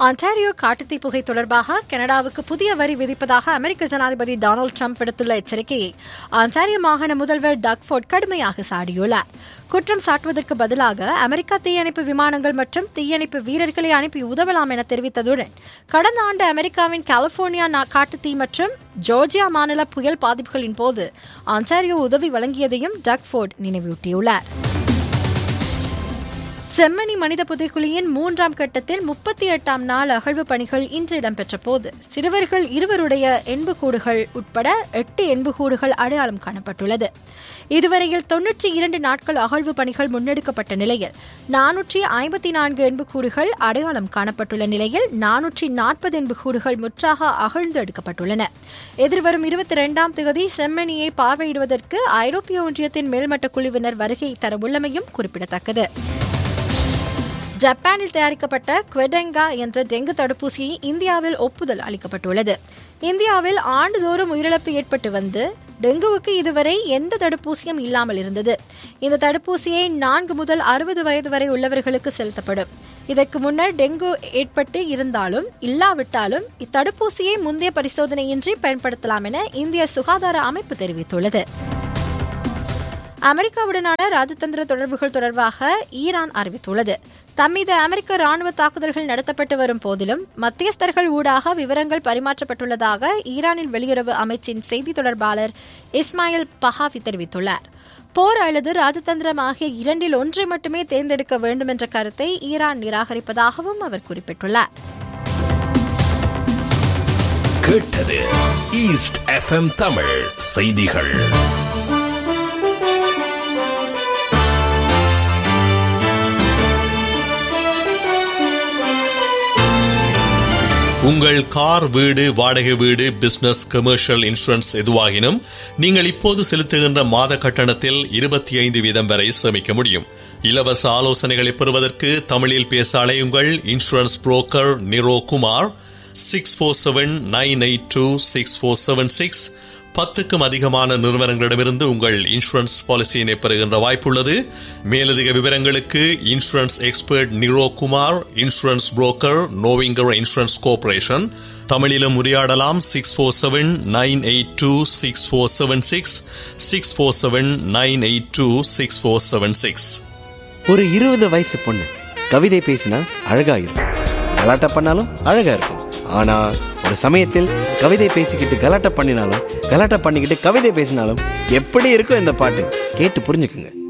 Ontario காட்டுத்தீ புகை தொடர்பாக கனடாவுக்கு புதிய வரி விதிப்பதாக அமெரிக்க ஜனாதிபதி டொனால்டு ட்ரம்ப் விடுத்துள்ள எச்சரிக்கையை ஆன்டாரியோ மாகாண முதல்வர் டக்ஃபோர்ட் கடுமையாக சாடியுள்ளார் குற்றம் சாட்டுவதற்கு பதிலாக அமெரிக்கா தீயணைப்பு விமானங்கள் மற்றும் தீயணைப்பு வீரர்களை அனுப்பி உதவலாம் என தெரிவித்ததுடன் கடந்த ஆண்டு அமெரிக்காவின் கலிபோர்னியா காட்டுத்தீ மற்றும் ஜோர்ஜியா மாநில புயல் பாதிப்புகளின் போது ஆன்டாரியோ உதவி வழங்கியதையும் டக்ஃபோர்ட் நினைவூட்டியுள்ளார் செம்மணி மனித புதைக்குழியின் மூன்றாம் கட்டத்தில் முப்பத்தி எட்டாம் நாள் அகழ்வு பணிகள் இன்று இடம்பெற்ற போது சிறுவர்கள் இருவருடைய எண்புக்கூடுகள் உட்பட எட்டு எண்புக்கூடுகள் அடையாளம் காணப்பட்டுள்ளது இதுவரையில் தொன்னூற்றி இரண்டு நாட்கள் அகழ்வு பணிகள் முன்னெடுக்கப்பட்ட நிலையில் நானூற்றி ஐம்பத்தி நான்கு எண்புக்கூடுகள் அடையாளம் காணப்பட்டுள்ள நிலையில் நானூற்றி நாற்பது எண்புக்கூடுகள் முற்றாக அகழ்ந்து எடுக்கப்பட்டுள்ளன எதிர்வரும் இருபத்தி இரண்டாம் தேதி செம்மணியை பார்வையிடுவதற்கு ஐரோப்பிய ஒன்றியத்தின் மேல்மட்ட குழுவினர் வருகை தரவுள்ளமையும் குறிப்பிடத்தக்கது ஜப்பானில் தயாரிக்கப்பட்ட குவெடெங்கா என்ற டெங்கு தடுப்பூசியை இந்தியாவில் ஒப்புதல் அளிக்கப்பட்டுள்ளது இந்தியாவில் ஆண்டுதோறும் உயிரிழப்பு ஏற்பட்டு வந்து டெங்குவுக்கு இதுவரை எந்த தடுப்பூசியும் இல்லாமல் இருந்தது இந்த தடுப்பூசியை நான்கு முதல் அறுபது வயது வரை உள்ளவர்களுக்கு செலுத்தப்படும் இதற்கு முன்னர் டெங்கு ஏற்பட்டு இருந்தாலும் இல்லாவிட்டாலும் இத்தடுப்பூசியை முந்தைய பரிசோதனையின்றி பயன்படுத்தலாம் என இந்திய சுகாதார அமைப்பு தெரிவித்துள்ளது அமெரிக்காவுடனான ராஜதந்திர தொடர்புகள் தொடர்பாக ஈரான் அறிவித்துள்ளது தம்மீது அமெரிக்க ராணுவ தாக்குதல்கள் நடத்தப்பட்டு வரும் போதிலும் மத்தியஸ்தர்கள் ஊடாக விவரங்கள் பரிமாற்றப்பட்டுள்ளதாக ஈரானின் வெளியுறவு அமைச்சின் செய்தி தொடர்பாளர் இஸ்மாயில் பஹாவி தெரிவித்துள்ளார் போர் அல்லது ராஜதந்திரம் ஆகிய இரண்டில் ஒன்றை மட்டுமே தேர்ந்தெடுக்க வேண்டும் என்ற கருத்தை ஈரான் நிராகரிப்பதாகவும் அவர் குறிப்பிட்டுள்ளார் கேட்டது ஈஸ்ட் எஃப்எம் தமிழ் செய்திகள் உங்கள் கார் வீடு வாடகை வீடு பிசினஸ் கமர்ஷியல் இன்சூரன்ஸ் எதுவாகினும் நீங்கள் இப்போது செலுத்துகின்ற மாத கட்டணத்தில் இருபத்தி ஐந்து வீதம் வரை சேமிக்க முடியும் இலவச ஆலோசனைகளை பெறுவதற்கு தமிழில் பேச அலையுங்கள் insurance broker Niro Kumar six four seven nine eight two six four seven six பத்துக்கும் அதிகமான நிறுவனங்களிடமிருந்து உங்கள் இன்சூரன்ஸ் பாலிசியினை பெறுகின்ற வாய்ப்புள்ளது மேலதிக விவரங்களுக்கு insurance expert Niro Kumar insurance broker நோவிங்கர் இன்சூரன்ஸ் கோர்பரேஷன் தமிழிலும் உரையாடலாம் six four seven nine eight two six four seven six six four seven nine eight two six four seven six ஒரு இருபது வயசு பொண்ணு கவிதை பேசினா அழகா இருக்கும் கலாட்டா பண்ணாலும் அழகா இருக்கும் ஆனா ஒரு சமயத்தில் கவிதை பேசிக்கிட்டு கலாட்டா பண்ணினாலும் கலாட்டா பண்ணிக்கிட்டு கவிதை பேசினாலும் எப்படி இருக்கும் இந்த பாட்டு கேட்டு புரிஞ்சுக்குங்க